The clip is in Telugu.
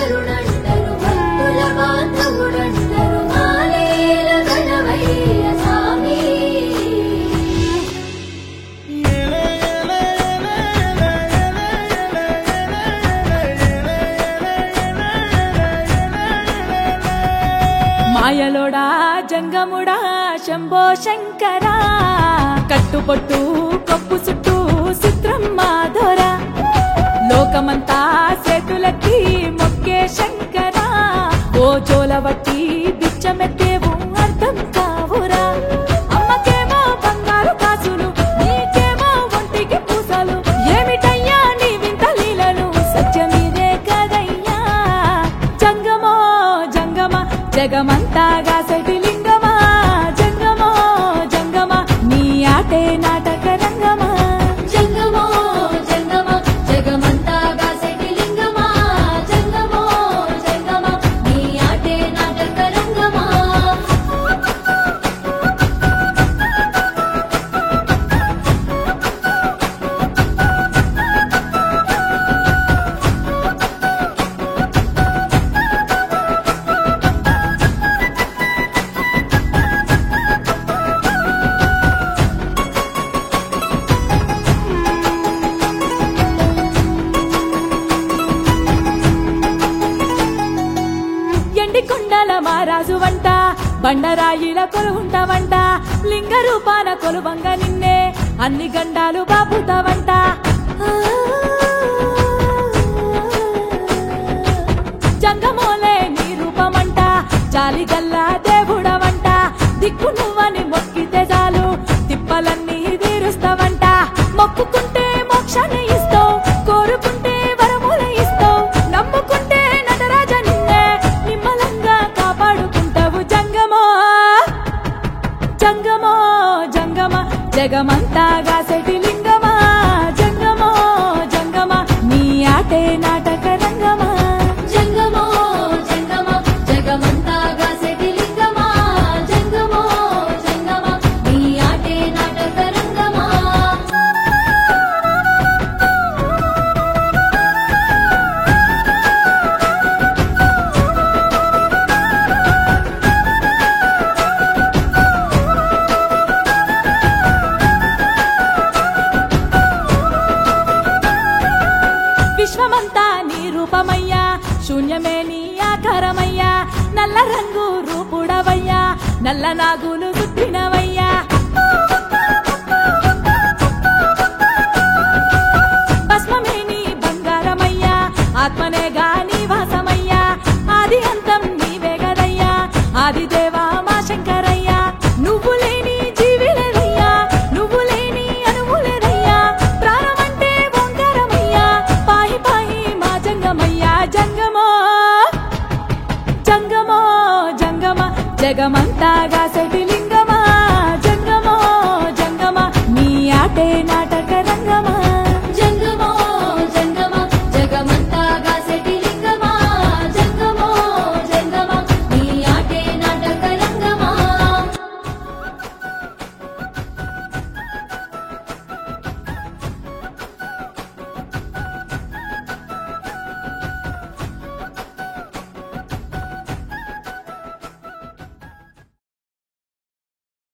శంకరుడంటరు భక్తుల బాంధవుడంటరు మాలేల గణవయ్య స్వామి మాయలోడా జంగముడా శంభో శంకరా కట్టుబొట్టు కప్పు చుట్టూ చిత్రం మాధోర లోకమంతా చేతులకి మొక్కే శంకరా ఓ చోలవట్టి బిచ్చమెత్తేవు అర్థం కావురా అమ్మకేమో బంగారు కాసులు నీకేమో ఒంటికి పూసలు ఏమిటయ్యా నీ వింత లీలలు సత్యమీదే కదయ్యా జంగమో జంగమ జగమంతాగా లింగమా జంగమో జంగమ నీ ఆటే నాటక రంగమా జంగమో జంగమ జగమంతా గాసెటి లింగమా జంగమో జంగమ నీ ఆటే నాటక రంగమా ఎండి కొండల మారాజు వంట బండరాయిల కొలువుంటావంట లింగ రూపాన కొలువంగ నిన్నే అన్ని గండాలు బాపుతావంట జంగమోలే నీ రూపమంట జాలి గల్లా దేవుడవంట దిక్కు నువ్వని మొక్కితే చాలు తిప్పలన్నీ తీరుస్తావంట మొక్కుకుంటే మోక్షాన్ని ఇస్తావు కోరుకుంటే వరముల ఇస్తావు నమ్ముకుంటే నటరాజ నిన్నే నిమ్మలంగా కాపాడుకుంటావు జంగమో జంగమో జంగమ జగమంతా గాసెటి లింగమా జంగమో జంగమ నీ ఆటే నాటక రంగమా జంగమో జంగమ జగమంతా గాసెటి లింగమా జంగమో జంగమ నీ ఆటే నాటక రంగమా విశ్వమంతా నీ రూపమయ్యా శూన్యమే నీ ఆకారమయ్యా నల్ల రంగు రూపుడవయ్యా నల్ల నాగులు చుట్టినవయ్యా భస్మమే నీ బంగారమయ్యా ఆత్మనేగా నీ వాసమయ్యా ఆది అంతం నీవే గదయ్యా ఆది దేవా మా శంకరయ్యా నువ్వు లేని జీవి లేదయ్యా నువ్వు లేని అనువు లేదయ్యా ప్రాణమంటే ఓంకారమయ్యా పాయి పాయి మా జంగమయ్యా జంగమో జంగమో జంగమ జగమంతా